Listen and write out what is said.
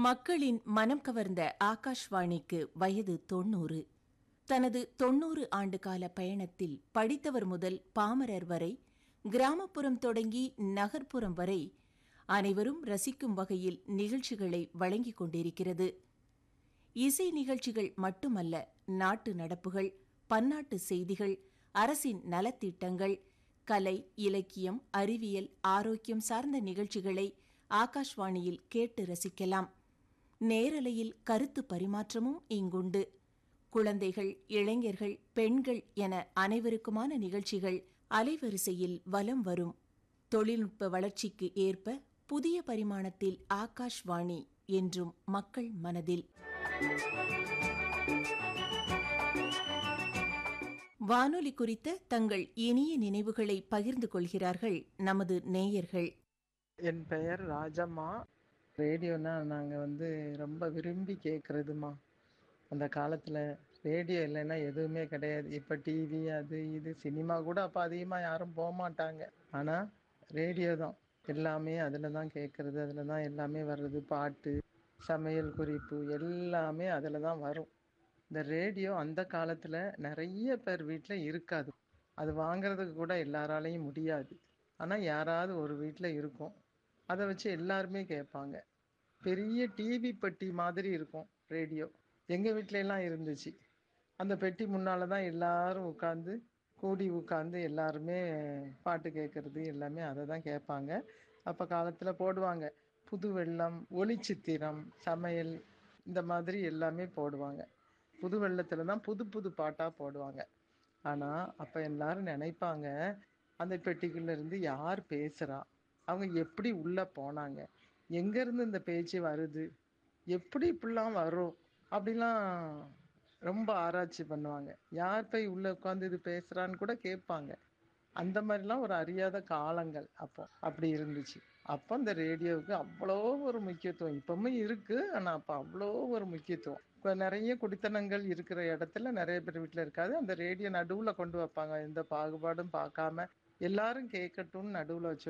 மக்களின் மனம் கவர்ந்த ஆகாஷ்வாணிக்கு வயது தொன்னூறு தனது தொன்னூறு ஆண்டுகால பயணத்தில் படித்தவர் முதல் பாமரர் வரை கிராமப்புறம் தொடங்கி நகர்ப்புறம் வரை அனைவரும் ரசிக்கும் வகையில் நிகழ்ச்சிகளை வழங்கிக் கொண்டிருக்கிறது இசை நிகழ்ச்சிகள் மட்டுமல்ல நாட்டு நடப்புகள் பன்னாட்டு செய்திகள் அரசின் நலத்திட்டங்கள் கலை இலக்கியம் அறிவியல் ஆரோக்கியம் சார்ந்த நிகழ்ச்சிகளை ஆகாஷ்வாணியில் கேட்டு ரசிக்கலாம் நேரலையில் கருத்து பரிமாற்றமும் இங்குண்டு குழந்தைகள் இளைஞர்கள் பெண்கள் என அனைவருக்குமான நிகழ்ச்சிகள் அலைவரிசையில் வலம் வரும் தொழில்நுட்ப வளர்ச்சிக்கு ஏற்ப புதிய பரிமாணத்தில் ஆகாஷ்வாணி என்றும் மக்கள் மனதில் வானொலி குறித்த தங்கள் இனிய நினைவுகளை பகிர்ந்து கொள்கிறார்கள் நமது நேயர்கள் என் பெயர் ராஜம்மா ரேடியோனா நாங்கள் வந்து ரொம்ப விரும்பி கேட்குறதுமா அந்த காலத்தில் ரேடியோ இல்லைன்னா எதுவுமே கிடையாது இப்போ டிவி அது இது சினிமா கூட அப்போ அதிகமாக யாரும் போக மாட்டாங்க ஆனால் ரேடியோ தான் எல்லாமே அதில் தான் கேட்குறது அதில் தான் எல்லாமே வர்றது பாட்டு சமையல் குறிப்பு எல்லாமே அதில் தான் வரும் இந்த ரேடியோ அந்த காலத்தில் நிறைய பேர் வீட்டில் இருக்காது அது வாங்குறதுக்கு கூட எல்லாராலையும் முடியாது ஆனால் யாராவது ஒரு வீட்டில் இருக்கும் அதை வச்சு எல்லாருமே கேட்பாங்க பெரிய டிவி பெட்டி மாதிரி இருக்கும் ரேடியோ எங்கள் வீட்டிலலாம் இருந்துச்சு அந்த பெட்டி முன்னால் தான் எல்லாரும் உட்காந்து கூடி உட்காந்து எல்லாருமே பாட்டு கேட்குறது எல்லாமே அதை தான் கேட்பாங்க அப்போ காலத்தில் போடுவாங்க புது வெள்ளம் ஒளிச்சித்திரம் சமையல் இந்த மாதிரி எல்லாமே போடுவாங்க புது வெள்ளத்தில் தான் புது புது பாட்டாக போடுவாங்க ஆனால் அப்போ எல்லாரும் நினைப்பாங்க அந்த பெட்டிக்குள்ள இருந்து யார் பேசுகிறா அவங்க எப்படி உள்ளே போனாங்க எங்கேருந்து இந்த பேச்சு வருது எப்படி இப்படிலாம் வரும் அப்படிலாம் ரொம்ப ஆராய்ச்சி பண்ணுவாங்க யார் போய் உள்ளே உட்காந்து இது பேசுகிறான்னு கூட கேட்பாங்க அந்த மாதிரிலாம் ஒரு அறியாத காலங்கள் அப்போ அப்படி இருந்துச்சு அப்போ இந்த ரேடியோவுக்கு அவ்வளோ ஒரு முக்கியத்துவம் இப்பவுமே இருக்குது ஆனால் அப்போ அவ்வளோ ஒரு முக்கியத்துவம் இப்போ நிறைய குடித்தனங்கள் இருக்கிற இடத்துல நிறைய பேர் வீட்டில் இருக்காது அந்த ரேடியோ நடுவில் கொண்டு வைப்பாங்க எந்த பாகுபாடும் பார்க்காம எல்லாரும் கேட்கட்டும்னு நடுவில் வச்சு